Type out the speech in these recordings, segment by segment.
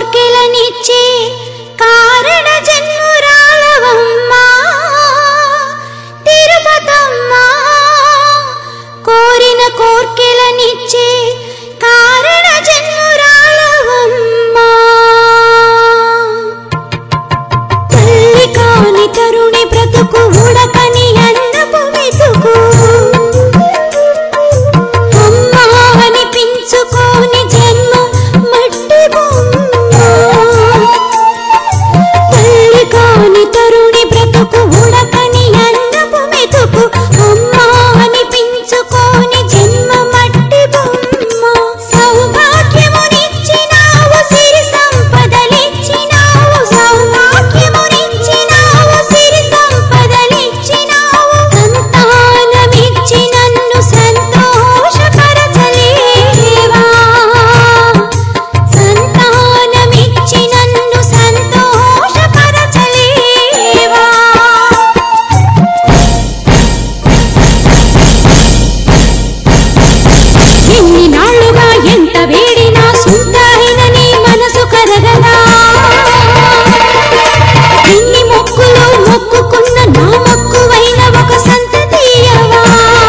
కోర్కెలనిచ్చే కారణ జన్మురాలవమ్మా తిరుపతమ్మా కోరిన కోర్కెలనిచ్చే కారణ జన్మురాలవమ్మా తల్లి కాని తరుణి బ్రతుకు ఉడకని అన్నపు మెతుకు అమ్మా అనిపించుకోని జన్మ మట్టి బొమ్మ తల్లి కాని తరుణి బ్రతుకు ఉడకని అన్నపు మెతుకు అమ్మా అనిపించుకోని జన్మ మట్టి బొమ్మ సౌభాగ్యమునిచ్చినావు సిరి సంపదలిచ్చినావు సౌభాగ్యమునిచ్చినావు సిరి సంపదలిచ్చినావు సంతానమిచ్చి నన్ను సంతోషపరచలేవా సంతానమిచ్చి నన్ను సంతోషపరచలేవా ఎన్ని నాళ్ళుగా ఎంత వేడినా సుందరైన నీ మనసు కరగదా ఎన్ని మొక్కులు మొక్కుకున్న నా మొక్కువైన ఒక సంతతీయవా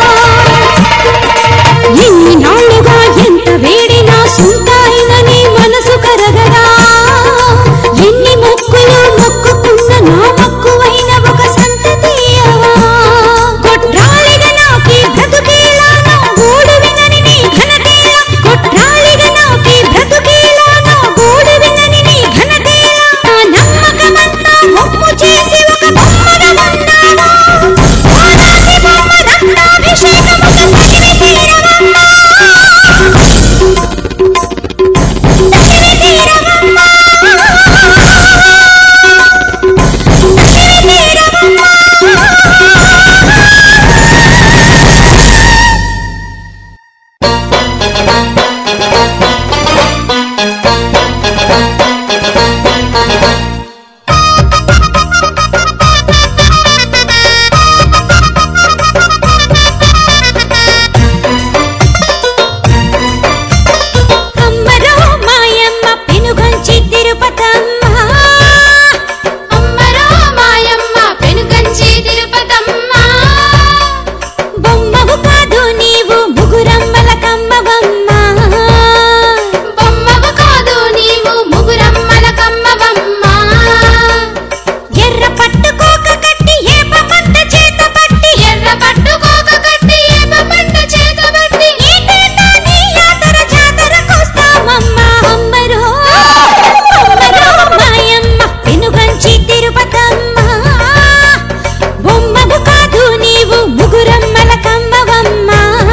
ఎన్ని నాళ్ళుగా ఎంత వేడినా సుందరైన నీ మనసు కరగదా ఎన్ని మొక్కులు మొక్కుకున్న నా మొక్కువైన ఒక సంతతీయవా కొట్రాలిగా నాకి బ్రతుకేలా నా గోడు వినని నీ ఘనతేలా కొట్రాలిగా నాకి బ్రతుకేలా నా గోడు వినని నీ ఘనతేలా నా నమ్మకమంతా ఒప్పు చేసి ఒక బొమ్మగా ఉన్నావా ఓదాసి బొమ్మ రక్తాభిషేకముగా తగిలి తీరవమ్మా తగిలి తీరవమ్మా తగిలి తీరవమ్మా అమ్మరో మాయమ్మ పెనుగంచి తిరుపతమ్మ అమ్మరో మాయమ్మ పెనుగంచి తిరుపతమ్మ బొమ్మవు కాదు నీవు ముగురమ్మల కమ్మవమ్మ బొమ్మవు కాదు నీవు ముగురమ్మల కమ్మవమ్మ ఎర్ర పట్టుకోక కట్టి ఏప పంట చేత పట్టి ఎర్ర పట్టుకోక కట్టి ఏప పంట చేతబట్టి ఏటేటా నీ యాతర జాతరకొస్తామమ్మ అమ్మరో అమ్మరో మాయమ్మ పెనుగంచి తిరుపతమ్మ బొమ్మవు కాదు నీవు ముగురమ్మల కమ్మవమ్మ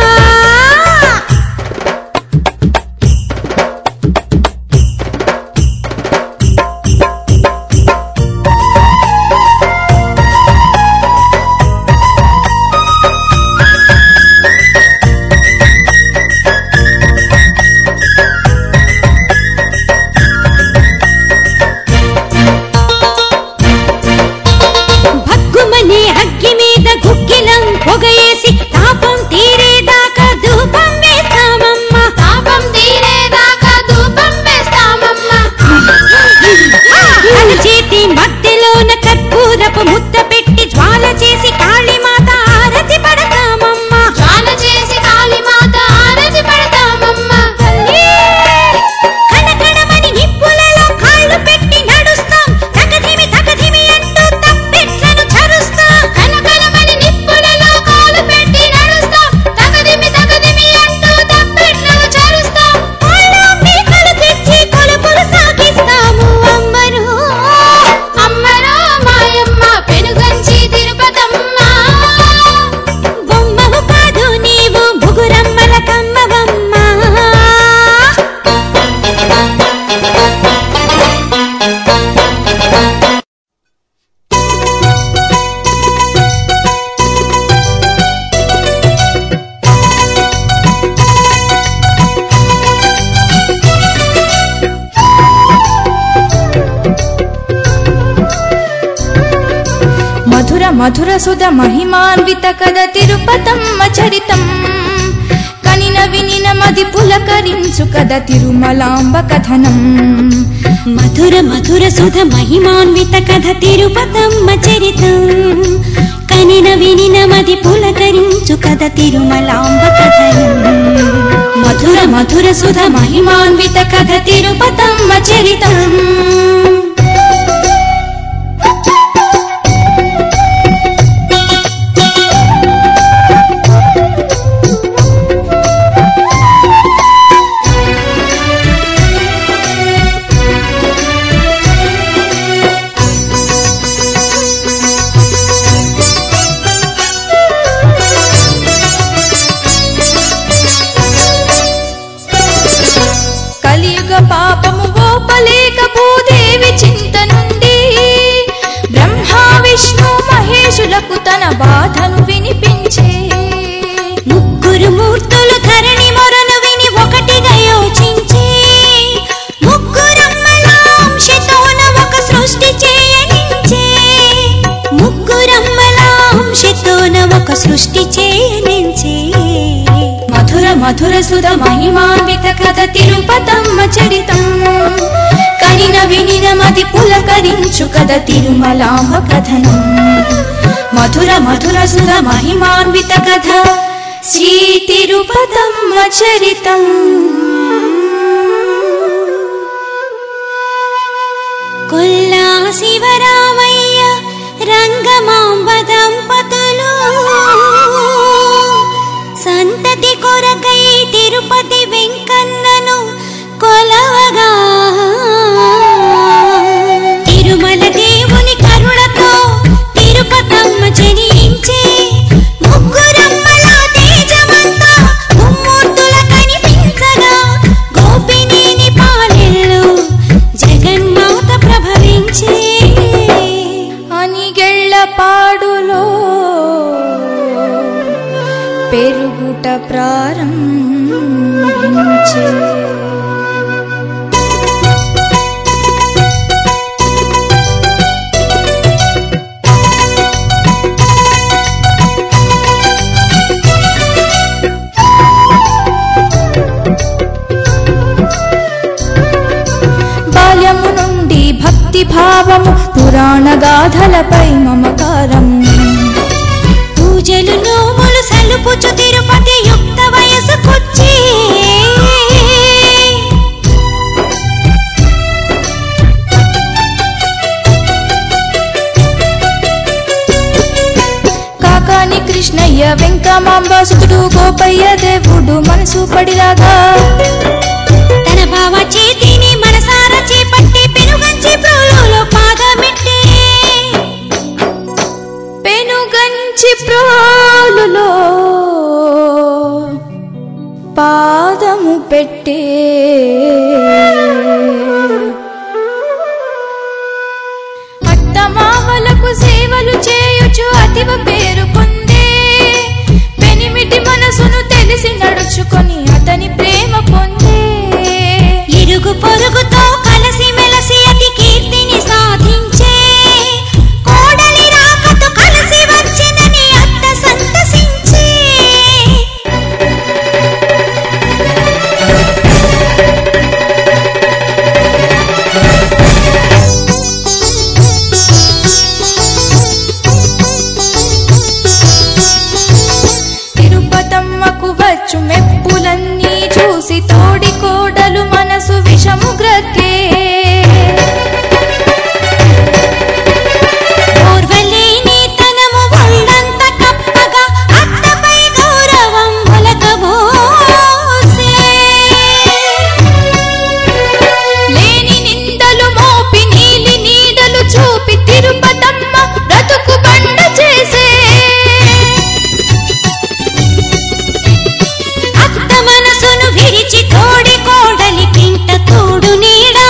భగ్గుమనే అగ్గి మీద గుగ్గిలం పొగయేసి తాపం తీరేదాకా ధూపం వేస్తామమ్మ తాపం తీరేదాకా ధూపం వేస్తామమ్మ మన చేతి మధ్యలోన కర్పూరపు ముద్ద పెట్టి జ్వాల చేసి కాళీమాత ఆరతి పడతామమ్మ జ్వాల చేసి కాళీమాత ఆరతి పడతామమ్మ కణకణమని నిప్పులలో కాళ్ళు పెట్టి నడుస్తాం తగదిమి తగదిమి అంటూ తప్పెట్లను చరుస్తాం కనకనమని నిప్పులలో కాలు పెట్టి నడుస్తాం తగదిమి తగదిమి అంటూ తప్పెట్లను చరుస్తాం పాలు మేకలు తెచ్చి కొలుపులు సాగిస్తాము అమ్మరు అమ్మరో మాయమ్మ పెనుగంచి తిరుపతమ్మ బొమ్మవు కాదు నీవు ముగురమ్మల కమ్మవమ్మ మధుర మధుర సుధ మహిమాన్విత కద తిరుపతమ్మ చరితం కనిన వినిన మది పులకరించు కథ తిరుమలాంబ కథనం మధుర మధుర సుధ మహిమాన్విత కథ తిరుపతమ్మ చరితం కనిన వినిన మది పులకరించు కథ తిరుమలాంబ కథనం మధుర మధుర సుధ మహిమాన్విత కథ తిరుపతమ్మ చరితం కలియుగ పాపము ఓపలేక భూదేవి చింత నుండి బ్రహ్మ విష్ణు మహేశులకు తన బాధను వినిపించే ముగ్గురు మూర్తులు ధరణి మొరను విని ఒకటిగా యోచించి ముగ్గురమ్మల అంశతోన ఒక సృష్టి చేయనించే ముగ్గురమ్మల అంశతోన ఒక సృష్టి చేయనించే మధుర మధుర సుధ మహిమాన్విత కథ తిరుపతమ్మ చరితం కనిన వినిన మది పులకరించు కథ తిరుమలాంబ కథనం మధుర మధుర సుధ మహిమాన్విత కథ శ్రీ తిరుపతమ్మ చరితం కొల్లా శివరామయ్య రంగమాంబ దంపతులు సంతతి కొరకై తిరుపతి వెంకన్నను కొలవగా తిరుమల దేవుని కరుణతో తిరుపతమ్మ జనించే ముగ్గురమ్మల తేజమంతా ముమ్మూర్తుల కనిపించగా గోపినేని పాలెల్లో జగన్మాత ప్రభవించే అనిగెళ్ళ పాడులో పెరుగుట ప్రారంభించే బాల్యము నుండి భక్తి భావము పురాణ గాథలపై మమకారం పూజలు నోములు సలుపుచు తిరుపతి యుక్త వయసుకొచ్చి కాకాని కృష్ణయ్య వెంకమాంబాసుడు గోపయ్య దేవుడు మనసు పడిరాగా తన భావ చేతిని మనసారా చేపట్టి పెనుగంచి ప్రోలులో పాదమెట్టే పెనుగంచి ప్రోలులో పాదము పెట్టే అత్తమామలకు సేవలు చేయుచు అతివ పేరు పొందే పెనిమిటి మనసును తెలిసి నడుచుకొని అతని ప్రేమ పొందే ఇరుగు పొరుగుతో కలసి మెలసి అతి కీర్తిని సాధించే కోడలి రాకతో కలిసి వచ్చినని అత్త సంతసించే తిరుపతమ్మకు వచ్చు మెప్పులన్నీ చూసి తోడి కోడలు మనసు విషము గ్రక్కే ఓర్వలేని తనము ఒళ్ళంత కప్పగా అత్తపై గౌరవం ఒలకబోసే లేని నిందలు మోపి నీలి నీడలు చూపి తిరుపతమ్మ బ్రతుకు బండ చేసే అత్త మనసును విడిచి తోడి కోడలి కింట తోడు నీడ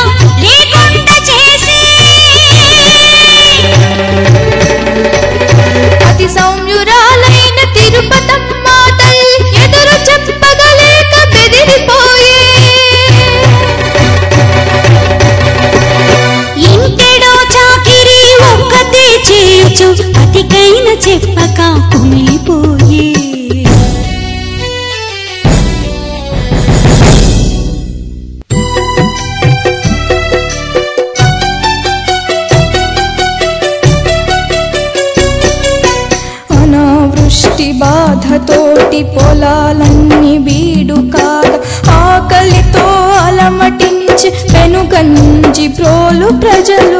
పొలాలన్నీ బీడు కాల ఆకలితో అలమటించి పెనుగంజి ప్రోలు ప్రజలు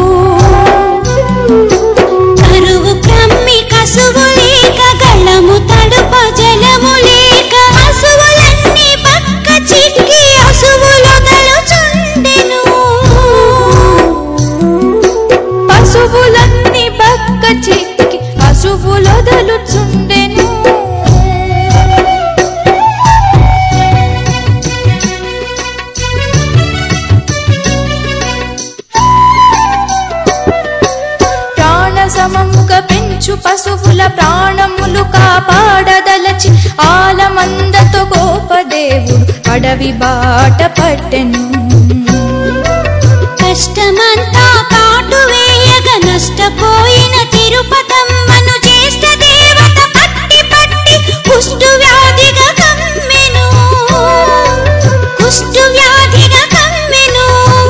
కరువు క్రమ్మి కసువు లేక గళము తడుప జలము లేక అసువులన్నీ పక్క చిక్కి అసువులొదలుచుండెను పశువులన్నీ బక్క చిక్కి అశువులొదలుచుండెను ప్రాణ సమముగ పెంచు పశువుల ప్రాణములు కాపాడదలచి ఆలమందతో గోపదేవుడు అడవి బాట పట్టెను కష్టమంతా కాటు వేయగ నష్టపోయిన తిరుపతమ్మను జ్యేష్ఠ దేవత పట్టి పట్టి కుష్టు వ్యాధిగా కమ్మెను కుష్టు వ్యాధిగా కమ్మెను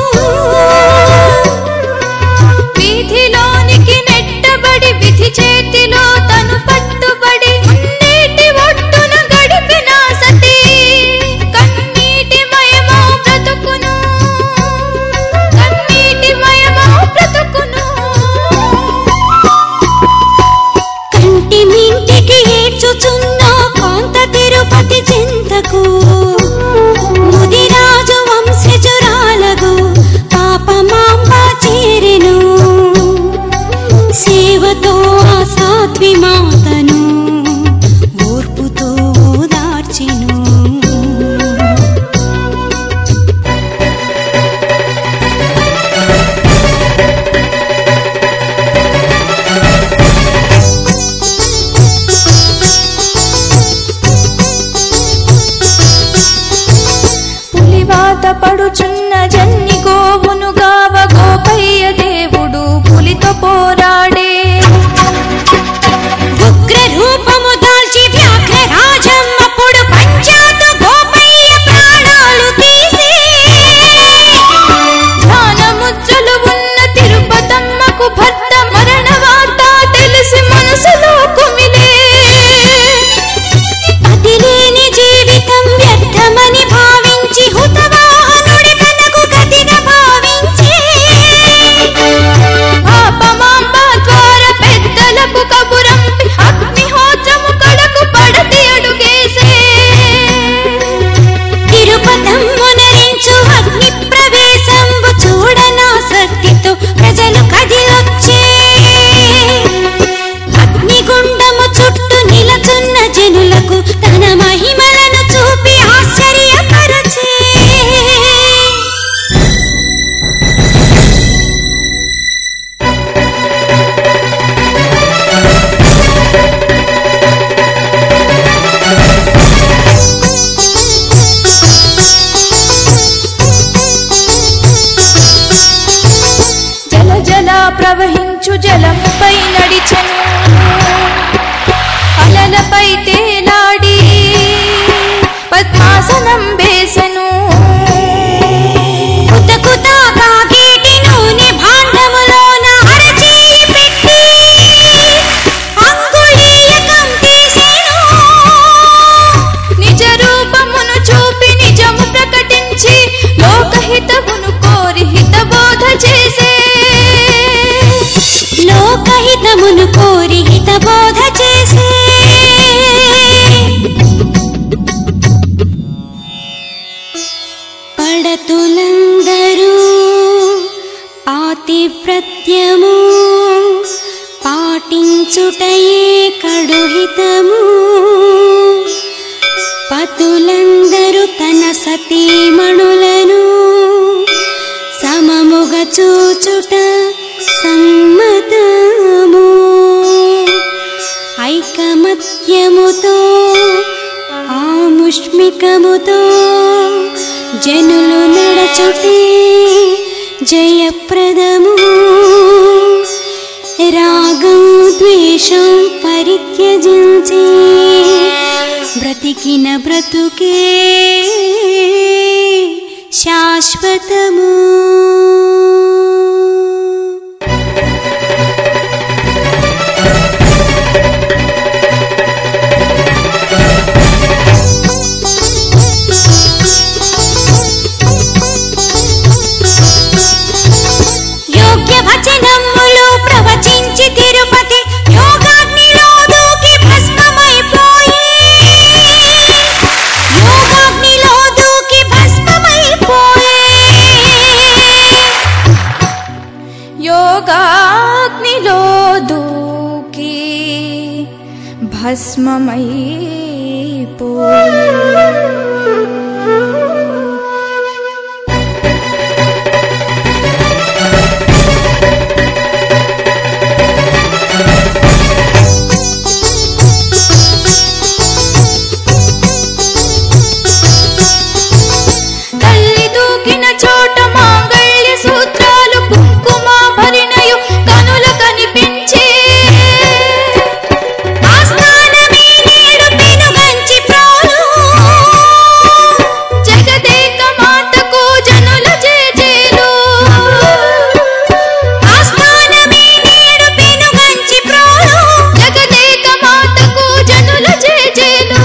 వీధిలోనికి నెట్టబడి విధి చేతిలో తను పట్టుబడి నీటి ఒడ్డున గడిపిన సతీ కన్నీటి మయమో బ్రతుకును కన్నీటి మయమో బ్రతుకును కంటి మింటికి ఏడ్చుచున్న కాంత తిరుపతి చింతకు ముదిరాజు వంశజురాలగు పాపమాంబ చేరెను సేవతో ఆ సాధ్వి మాతను ఓర్పుతో ఓదార్చెను పులివాత పడుచున్న జన్ని గోవును గావ గోపయ్య దేవుడు పులితో పోరాడే ఉగ్ర రూపము దాల్చి వ్యాఘ్ర రాజమ్మప్పుడు పంచాత గోపయ్య ప్రాణాలు తీసే ధ్యానముద్రలు ఉన్న తిరుపతమ్మకు భర్త మరణ వార్త తెలిసి మనసులో కుమిలే అతిలేని జీవితం వ్యర్థమని భావించి హుతవాహనుడి తనకు గతిగా భావించే పాపమాంబ ద్వార పెద్దలకు కబురంపి అగ్నిహోత్రము కడకు పడతి అడుగేసే తిరుపతమ్మునరించు అగ్ని ప్రవేశంబు చూడనాసక్తితో ప్రజలు కదిలొచ్చే అగ్నిగుండము చుట్టూ నిలచున్న జనులకు తన మహిమలను చూపి ఆశ్చర్యపరచే జల జల ప్రవహించు జలంపై నడిచెను అలలపై తేలాడి పద్మాసనం వేసెను కుత కాగేటి నూనె భాండములోన అరచేయి పెట్టి అంగుళీయకం తీసెను నిజ రూపమును చూపి నిజము ప్రకటించి లోకహితమును కోరి హితబోధ చేసే లోకహితమును కోరి హితబోధ చేసే పడతులందరూ పాతివ్రత్యము పాటించుటయే కడుహితము పతులందరూ తన సతీమణులను సమముగ చూచుట సమ్మతము ఐకమత్యముతో ఆముష్మికముతో జనులు నడచుటే జయప్రదము రాగం ద్వేషం పరిత్యజించి బ్రతికిన బ్రతుకే శాశ్వతము భస్మమైపోయే తల్లి దూకిన చోట మాంగళ్య సూత్రాలు కుంకుమ భరిణయు కనుల కనిపించే ఆస్థానమే నేడు పెనుగంచి ప్రోలు జగదేక మాతకు జనుల జేజేలు ఆస్థానమే నేడు పెనుగంచి ప్రోలు జగదేక మాతకు జనుల జేజేలు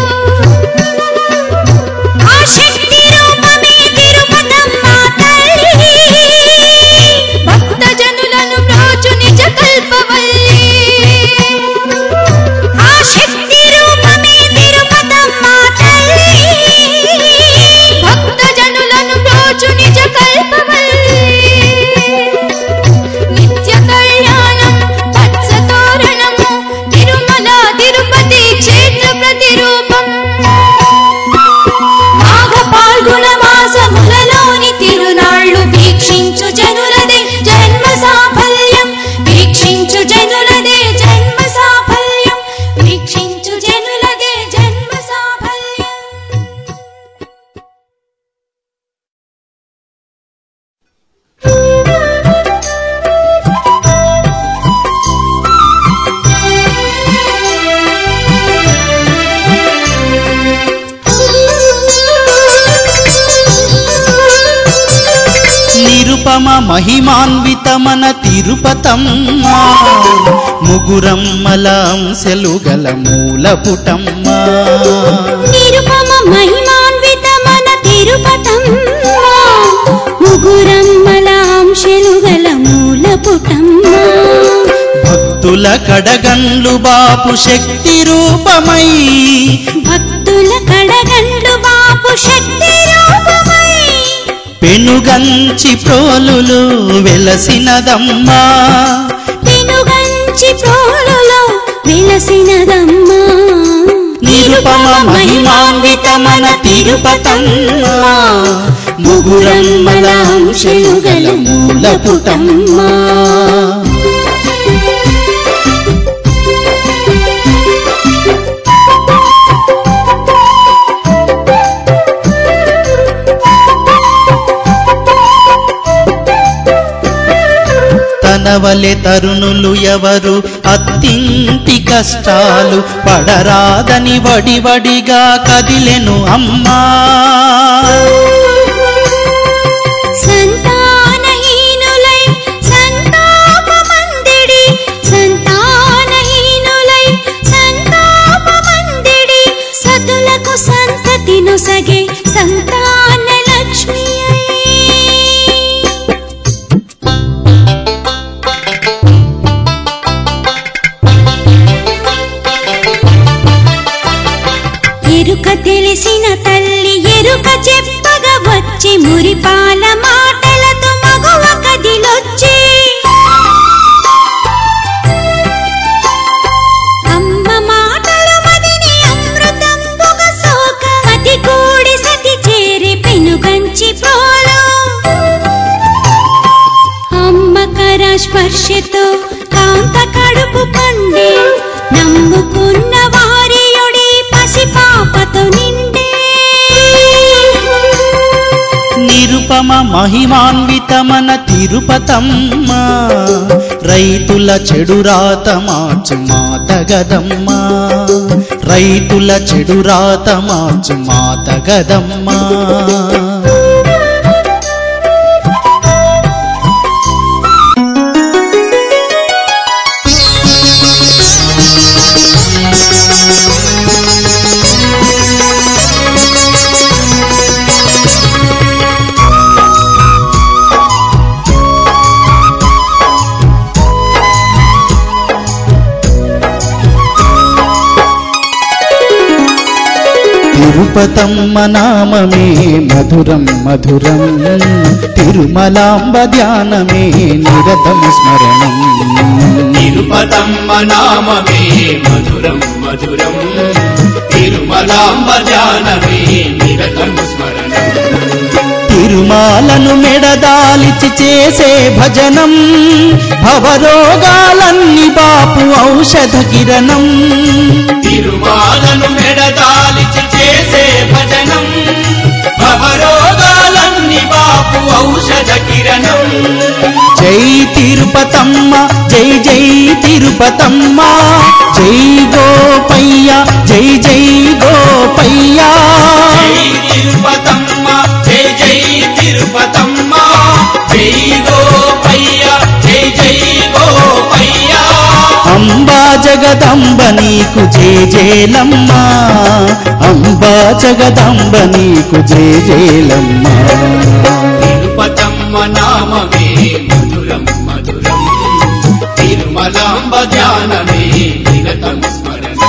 ఆ శక్తి రూపమే తిరుపతమ్మ తల్లి భక్త జనులను బ్రోచు నిజ కల్పవల్లి ఆ శక్తి రూపమే తిరుపతమ్మ తల్లి భక్త జనులను బ్రోచు నిజ కల్పవల్లి నిత్య కళ్యాణం వత్స తోరణము తిరుమల తిరుపతి క్షేత్ర ప్రతిరూపం మాఘ పాల్గొన మాసములలోని తిరునాళ్ళు వీక్షించు జనులదే జన్మ సాఫల్యం వీక్షించు జనులదే జన్మ సాఫల్యం వీక్షించు జనులదే జన్మ సాఫల్యం నిరుపమ మహిమాన్వితమన తిరుపతమ్మ ముగురమ్మల అంశలు గల మూలపుటమ్మ నిరుపమ మహిమాన్విత మన తిరుపతమ్మ ముగురమ్మల అంశలు గల మూల పుటమ్మ భక్తుల కడగండ్లు బాపు శక్తి రూపమై భక్తుల కడగండ్లు బాపు శక్తి రూపమై పెనుగంచి ప్రోలులు వెలసినదమ్మా పెనుగంచి ప్రోలులో వెలసినదమ్మ నిరుపమ మహిమాన్వితమన తిరుపతమ్మ ముగురమ్మల అంశలు గల మూలపుటమ్మ తనవలె తరుణులు ఎవరు అత్తింటి కష్టాలు పడరాదని వడివడిగా కదిలెను అమ్మా సంతానహీనులై సంతాపమందిడి సంతానహీనులై సంతాపమందిడి సతులకు సంతతి నొసగే సంతాన లక్ష్మి ఎరుక తెలిసిన తల్లి ఎరుక చెప్పగా వచ్చి మురిపాల మాటలతో మగువ కదిలొచ్చి అమ్మ మాటలు మదిని అమృతంబుగ సోక పతి కూడి సతి చేరి పెనుగంచి ప్రోలు అమ్మ కర స్పర్శతో కాంత కడుపు పండే నమ్ముకున్న వారియుడి పసిపాపతో నిండే నిరుపమ మహిమాన్వితమన తిరుపతమ్మ రైతుల చెడు రాత మార్చు మాతగదమ్మ రైతుల చెడు రాత మార్చు మాతగదమ్మ తిరుపతమ్మ నామమే మధురం మధురం తిరుమలాంబ ధ్యానమే నిరతం స్మరణం తిరుపతమ్మ నామమే మధురం మధురం తిరుమలాంబ ధ్యానమే నిరతం స్మరణం తిరుమాలను మెడదాలిచి చేసే భజనం భవరోగాలన్నీ బాపు ఔషధ కిరణం తిరుమాలను మెడదాలిచి చేసే భజనం భవరోగాలన్నీ బాపు ఔషధ కిరణం జై తిరుపతమ్మ జై జై తిరుపతమ్మ జై గోపయ్య జై జై గోపయ్య జై తిరుపతమ్మ జై జై తిరుపతమ్మ జై గోపయ్య జై జై గోపయ్య అంబా జగదంబ నీకు జే జేలమ్మ అంబా జగదంబ నీకు జే జేలమ్మ తిరుపతమ్మ నామమే మధురం మధురం తిరుమలాంబ ధ్యానమే నిరతం స్మరణం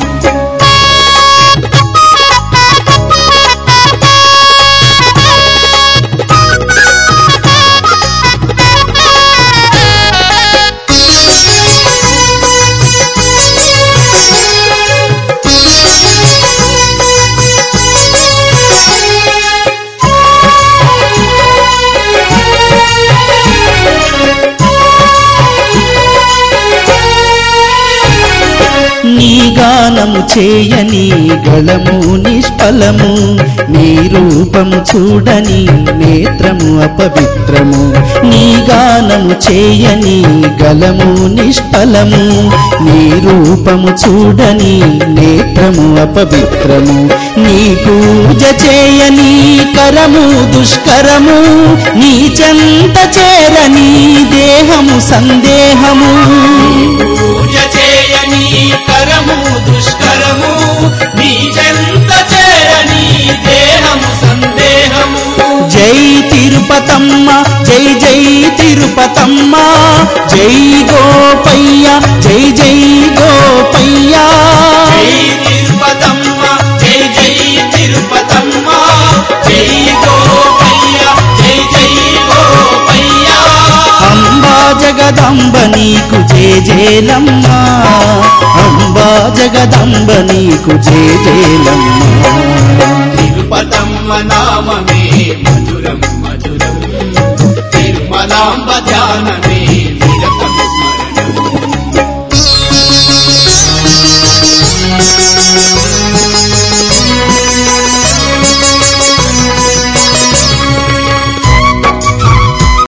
నీ గానము చేయని గళము నిష్ఫలము నీ రూపము చూడని నేత్రము అపవిత్రము నీ గానము చేయని గళము నిష్ఫలము నీ రూపము చూడని నేత్రము అపవిత్రము నీ పూజ చేయని కరము దుష్కరము నీ చెంత చేరని దేహము సందేహము పూజ చేయని కరము దుష్కరము నీ చెంత చేరని దేహము సందేహము జై తిరుపతమ్మ జై జై తిరుపతమ్మ జై గోపయ్య జై జై గోపయ్య జై తిరుపతమ్మ జై జై తిరుపతమ్మ జై గోపయ్య జై జై గోపయ్య అంబా జగదంబ నీకు జే జేలమ్మ అంబా జగదంబ నీకు జే జేలమ్మ తిరుపతమ్మ నామమే మధురం మధురం తిరుమలాంబ ధ్యానమే